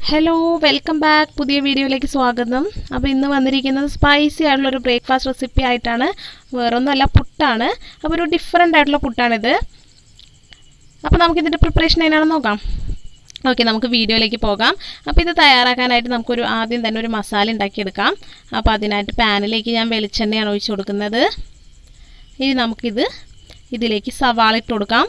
hello welcome back പുതിയ വീഡിയോയിലേക്ക് സ്വാഗതം അപ്പോൾ ഇന്ന് വന്നിരിക്കുന്നത് സ്പൈസി ആയിട്ടുള്ള ഒരു ബ്രേക്ക്ഫാസ്റ്റ് റെസിപ്പി ആയിട്ടാണ് വേറൊന്നുമല്ല പുട്ടാണ് അപ്പോൾ ഒരു ഡിഫറെൻ്റ് ആയിട്ടുള്ള പുട്ടാണിത് അപ്പോൾ നമുക്ക് ഇതിൻ്റെ പ്രിപ്പറേഷൻ എങ്ങനെയാണെന്ന് നോക്കാം ഓക്കെ നമുക്ക് വീഡിയോയിലേക്ക് പോകാം അപ്പോൾ ഇത് തയ്യാറാക്കാനായിട്ട് നമുക്കൊരു ആദ്യം തന്നെ ഒരു മസാല ഉണ്ടാക്കിയെടുക്കാം അപ്പോൾ അതിനായിട്ട് പാനിലേക്ക് ഞാൻ വെളിച്ചെണ്ണയാണ് ഒഴിച്ചു കൊടുക്കുന്നത് ഇനി നമുക്കിത് ഇതിലേക്ക് സവാള ഇട്ട് കൊടുക്കാം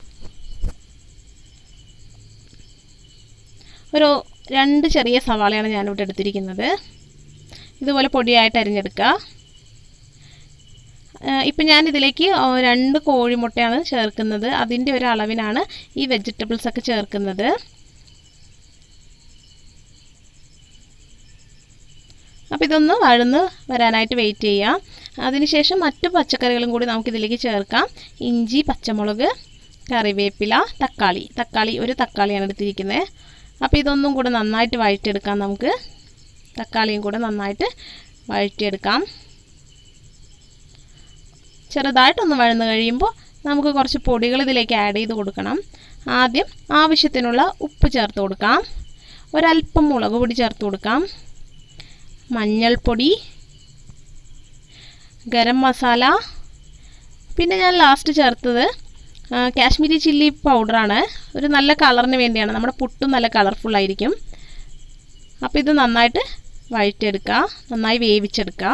ഒരു രണ്ട് ചെറിയ സവാളയാണ് ഞാനിവിടെ എടുത്തിരിക്കുന്നത് ഇതുപോലെ പൊടിയായിട്ട് അരിഞ്ഞെടുക്കുക ഇപ്പം ഞാൻ ഇതിലേക്ക് രണ്ട് കോഴിമുട്ടയാണ് ചേർക്കുന്നത് അതിൻ്റെ ഒരു അളവിനാണ് ഈ വെജിറ്റബിൾസ് ഒക്കെ ചേർക്കുന്നത് അപ്പോൾ ഇതൊന്ന് വഴന്ന് വരാനായിട്ട് വെയിറ്റ് ചെയ്യാം അതിനുശേഷം മറ്റു പച്ചക്കറികളും കൂടി നമുക്കിതിലേക്ക് ചേർക്കാം ഇഞ്ചി പച്ചമുളക് കറിവേപ്പില തക്കാളി തക്കാളി ഒരു തക്കാളിയാണ് എടുത്തിരിക്കുന്നത് അപ്പോൾ ഇതൊന്നും കൂടെ നന്നായിട്ട് വഴറ്റിയെടുക്കാം നമുക്ക് തക്കാളിയും കൂടെ നന്നായിട്ട് വഴറ്റിയെടുക്കാം ചെറുതായിട്ടൊന്ന് വഴന്ന് കഴിയുമ്പോൾ നമുക്ക് കുറച്ച് പൊടികൾ ഇതിലേക്ക് ആഡ് ചെയ്ത് കൊടുക്കണം ആദ്യം ആവശ്യത്തിനുള്ള ഉപ്പ് ചേർത്ത് കൊടുക്കാം ഒരല്പം മുളക് പൊടി ചേർത്ത് കൊടുക്കാം മഞ്ഞൾപ്പൊടി ഗരം മസാല പിന്നെ ഞാൻ ലാസ്റ്റ് ചേർത്തത് കാശ്മീരി ചില്ലി പൗഡറാണ് ഒരു നല്ല കളറിന് വേണ്ടിയാണ് നമ്മുടെ പുട്ടും നല്ല കളർഫുള്ളായിരിക്കും അപ്പോൾ ഇത് നന്നായിട്ട് വഴറ്റിയെടുക്കുക നന്നായി വേവിച്ചെടുക്കുക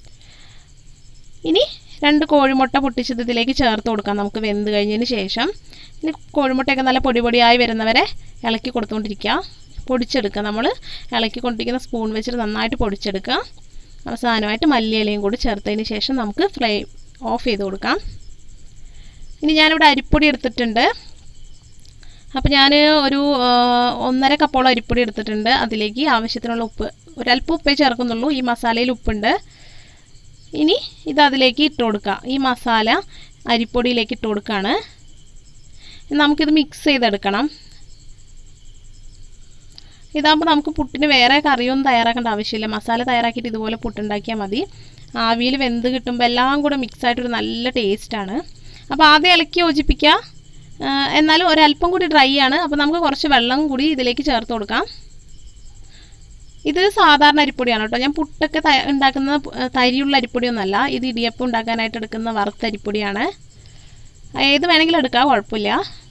ഇനി രണ്ട് കോഴിമുട്ട പൊട്ടിച്ചത് ഇതിലേക്ക് ചേർത്ത് കൊടുക്കാം നമുക്ക് വെന്ത് കഴിഞ്ഞതിന് ശേഷം ഇനി കോഴിമുട്ടയൊക്കെ നല്ല പൊടി പൊടിയായി വരുന്നവരെ ഇളക്കി കൊടുത്തുകൊണ്ടിരിക്കുക പൊടിച്ചെടുക്കുക നമ്മൾ ഇളക്കി കൊണ്ടിരിക്കുന്ന സ്പൂൺ വെച്ചിട്ട് നന്നായിട്ട് പൊടിച്ചെടുക്കുക അവസാനമായിട്ട് മല്ലിയിലയും കൂടി ചേർത്തതിന് ശേഷം നമുക്ക് ഫ്ലെയിം ഓഫ് ചെയ്ത് കൊടുക്കാം ഇനി ഞാനിവിടെ അരിപ്പൊടി എടുത്തിട്ടുണ്ട് അപ്പോൾ ഞാൻ ഒരു ഒന്നര കപ്പോളം അരിപ്പൊടി എടുത്തിട്ടുണ്ട് അതിലേക്ക് ആവശ്യത്തിനുള്ള ഉപ്പ് ഒരല്പം ഉപ്പേ ചേർക്കുന്നുള്ളൂ ഈ മസാലയിൽ ഉപ്പുണ്ട് ഇനി ഇത് അതിലേക്ക് ഇട്ട് കൊടുക്കുക ഈ മസാല അരിപ്പൊടിയിലേക്ക് ഇട്ട് കൊടുക്കുകയാണ് നമുക്കിത് മിക്സ് ചെയ്തെടുക്കണം ഇതാകുമ്പോൾ നമുക്ക് പുട്ടിന് വേറെ കറിയൊന്നും തയ്യാറാക്കേണ്ട ആവശ്യമില്ല മസാല തയ്യാറാക്കിയിട്ട് ഇതുപോലെ പുട്ടുണ്ടാക്കിയാൽ മതി ആവിയിൽ വെന്ത് കിട്ടുമ്പോൾ എല്ലാം കൂടെ മിക്സ് ആയിട്ടൊരു നല്ല ടേസ്റ്റാണ് അപ്പോൾ ആദ്യം ഇളക്കി യോജിപ്പിക്കുക എന്നാലും ഒരല്പം കൂടി ഡ്രൈ ആണ് അപ്പോൾ നമുക്ക് കുറച്ച് വെള്ളം കൂടി ഇതിലേക്ക് ചേർത്ത് കൊടുക്കാം ഇത് സാധാരണ അരിപ്പൊടിയാണ് കേട്ടോ ഞാൻ പുട്ടൊക്കെ ഉണ്ടാക്കുന്ന തരിയുള്ള അരിപ്പൊടിയൊന്നുമല്ല ഇത് ഇടിയപ്പം ഉണ്ടാക്കാനായിട്ട് എടുക്കുന്ന വറുത്ത അരിപ്പൊടിയാണ് ഏത് വേണമെങ്കിലും എടുക്കാം കുഴപ്പമില്ല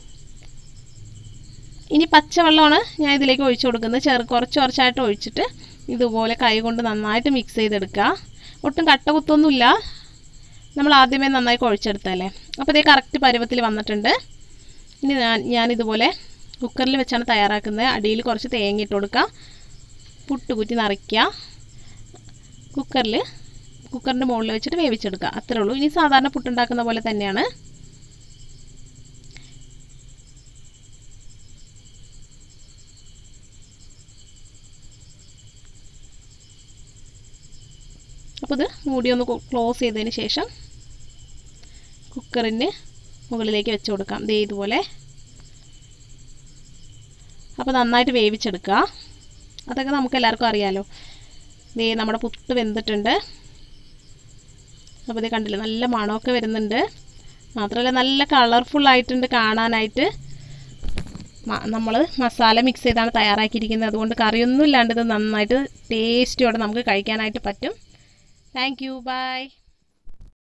ഇനി പച്ചവെള്ളമാണ് ഞാൻ ഇതിലേക്ക് ഒഴിച്ചു കൊടുക്കുന്നത് ചെറു കുറച്ച് കുറച്ചായിട്ട് ഒഴിച്ചിട്ട് ഇതുപോലെ കൈ കൊണ്ട് നന്നായിട്ട് മിക്സ് ചെയ്തെടുക്കുക ഒട്ടും കട്ട കുത്തൊന്നുമില്ല നമ്മൾ ആദ്യമേ നന്നായി കുഴച്ചെടുത്തല്ലേ അപ്പോൾ ഇതേ കറക്റ്റ് പരുവത്തിൽ വന്നിട്ടുണ്ട് ഇനി ഞാൻ ഞാനിതുപോലെ കുക്കറിൽ വെച്ചാണ് തയ്യാറാക്കുന്നത് അടിയിൽ കുറച്ച് തേങ്ങ ഇട്ട് കൊടുക്കുക പുട്ട് കുറ്റി നിറയ്ക്കുക കുക്കറിൽ കുക്കറിൻ്റെ മുകളിൽ വെച്ചിട്ട് വേവിച്ചെടുക്കുക അത്രേ ഉള്ളൂ ഇനി സാധാരണ പുട്ടുണ്ടാക്കുന്ന പോലെ തന്നെയാണ് അപ്പോൾ ഇത് മൂടി ഒന്ന് ക്ലോസ് ചെയ്തതിന് ശേഷം കുക്കറിന് മുകളിലേക്ക് വെച്ച് കൊടുക്കാം ദേ ഇതുപോലെ അപ്പോൾ നന്നായിട്ട് വേവിച്ചെടുക്കുക അതൊക്കെ നമുക്ക് എല്ലാവർക്കും അറിയാമല്ലോ ദേ നമ്മുടെ പുട്ട് വെന്തിട്ടുണ്ട് അപ്പോൾ ഇത് കണ്ടില്ലേ നല്ല മണമൊക്കെ വരുന്നുണ്ട് മാത്രമല്ല നല്ല കളർഫുൾ ആയിട്ടുണ്ട് കാണാനായിട്ട് നമ്മൾ മസാല മിക്സ് ചെയ്താണ് തയ്യാറാക്കിയിരിക്കുന്നത് അതുകൊണ്ട് കറിയൊന്നും ഇല്ലാണ്ട് ഇത് നന്നായിട്ട് ടേസ്റ്റിയോടെ നമുക്ക് കഴിക്കാനായിട്ട് പറ്റും താങ്ക് യു ബൈ